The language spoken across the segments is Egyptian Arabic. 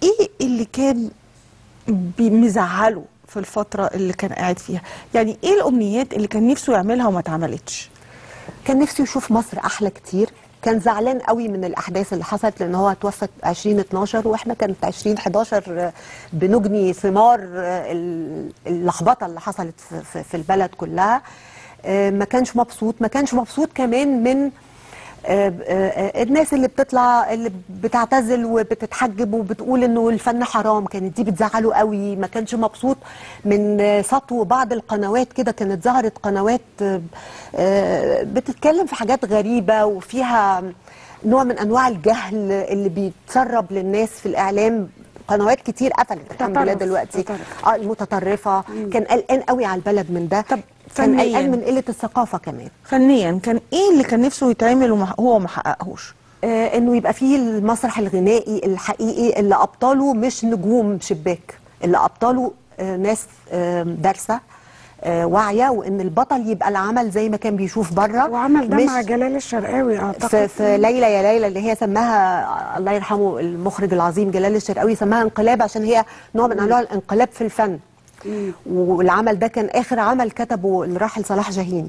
ايه اللي كان بي- مزعله في الفتره اللي كان قاعد فيها يعني ايه الامنيات اللي كان نفسه يعملها وما اتعملتش كان نفسه يشوف مصر احلى كتير كان زعلان قوي من الاحداث اللي حصلت لان هو توفى 2012 واحنا كانت 2011 بنجني ثمار ال- اللخبطه اللي حصلت في- في- في البلد كلها آه، ما كانش مبسوط ما كانش مبسوط كمان من آه، آه، الناس اللي بتطلع اللي بتعتزل وبتتحجب وبتقول انه الفن حرام كانت دي بتزعله قوي ما كانش مبسوط من آه، سطو بعض القنوات كده كانت ظهرت قنوات آه، آه، بتتكلم في حاجات غريبة وفيها نوع من انواع الجهل اللي بيتسرب للناس في الاعلام قنوات كتير قفلت الحمد لله تطرف، دلوقتي تطرف. اه المتطرفه كان قلقان قوي على البلد من ده طب كان فنياً. قلقان من قله الثقافه كمان فنيا كان ايه اللي كان نفسه يتعمل وهو ما حققهوش آه، انه يبقى فيه المسرح الغنائي الحقيقي اللي ابطاله مش نجوم شباك اللي ابطاله آه، ناس آه، دارسه آه، واعيه وان البطل يبقى العمل زي ما كان بيشوف بره وعمل ده مش مع جلال الشرقاوي اعتقد في, في ليلى يا ليلى اللي هي سماها الله يرحمه المخرج العظيم جلال الشرقاوي سماها انقلاب عشان هي نوع من انواع الانقلاب في الفن والعمل ده كان اخر عمل كتبه الراحل صلاح جاهين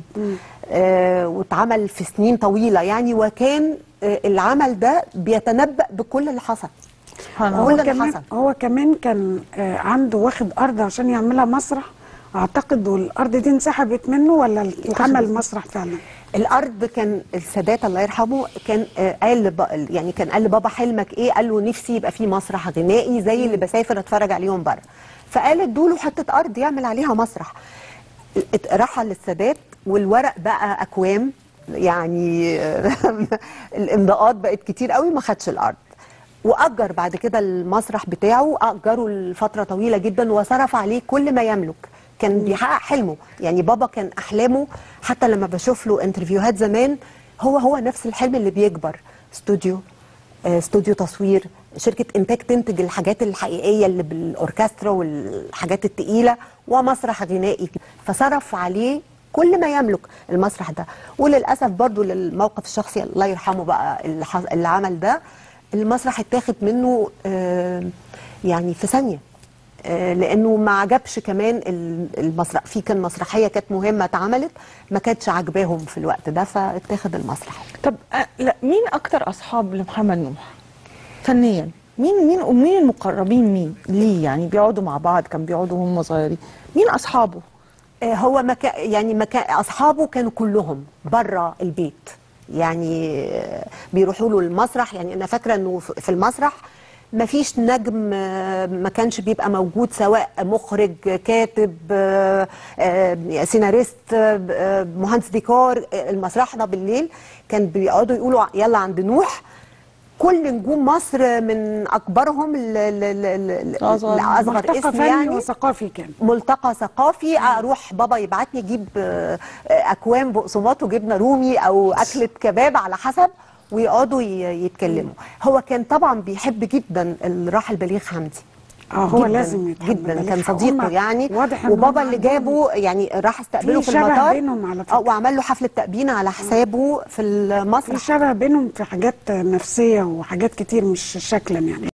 آه واتعمل في سنين طويله يعني وكان آه العمل ده بيتنبأ بكل اللي حصل سبحان هو كل الله اللي كمان حصل. هو كمان كان آه، عنده واخد ارض عشان يعملها مسرح اعتقد والارض دي انسحبت منه ولا عمل مسرح فعلا الارض كان السادات الله يرحمه كان آه، قال لب- يعني كان قال لبابا حلمك ايه قال له نفسي يبقى في مسرح غنائي زي اللي بسافر اتفرج عليهم بره فقال ادوا له حته ارض يعمل عليها مسرح ات- رحل السادات والورق بقى اكوام يعني الامضاءات بقت كتير قوي ما خدش الارض واجر بعد كده المسرح بتاعه اجره لفتره طويله جدا وصرف عليه كل ما يملك كان بيحقق حلمه يعني بابا كان احلامه حتى لما بشوف له انترفيوهات زمان هو هو نفس الحلم اللي بيكبر استوديو آه، استوديو تصوير شركة إنتاج تنتج الحاجات الحقيقية اللي بالأوركسترا والحاجات التقيلة ومسرح غنائي فصرف عليه كل ما يملك المسرح ده وللأسف برضو للموقف الشخصي الله يرحمه بقى اللي, حص- اللي عمل ده المسرح اتاخد منه آه، يعني في ثانية آه، لانه ما عجبش كمان ال- المسرح في كان مسرحيه كانت مهمه اتعملت ما كانتش عاجباهم في الوقت ده فاتاخد المسرح طب آه، لا مين اكتر اصحاب لمحمد نوح فنيا مين مين ومين المقربين مين ليه يعني بيقعدوا مع بعض كان بيقعدوا هم صغيرين مين اصحابه آه، هو مكا يعني مكا اصحابه كانوا كلهم بره البيت يعني آه، بيروحوا له المسرح يعني انا فاكره انه في في المسرح ما فيش نجم آه، ما كانش بيبقى موجود سواء مخرج كاتب آه، آه، سيناريست آه، آه، مهندس ديكور آه، المسرح ده بالليل كان بيقعدوا يقولوا يلا عند نوح كل نجوم مصر من اكبرهم ل- ل- ل- ل- أصغر. لاصغر ملتقى اسم فني يعني وثقافي كان ملتقى ثقافي اروح بابا يبعتني اجيب آه، آه، اكوام بقسماط وجبنه رومي او اكله كباب على حسب ويقعدوا ي- يتكلموا هو كان طبعا بيحب جدا الراحل بليغ حمدي اه هو جداً لازم يتحب جدا بليغ كان حمدي. صديقه هما يعني واضح إن وبابا هما اللي عندهم جابه يعني راح استقبله في في شبه المطار بينهم على فكرة. آه، وعمل له حفله تأبين على حسابه في في المسرح شبه بينهم في حاجات نفسيه وحاجات كتير مش شكلا يعني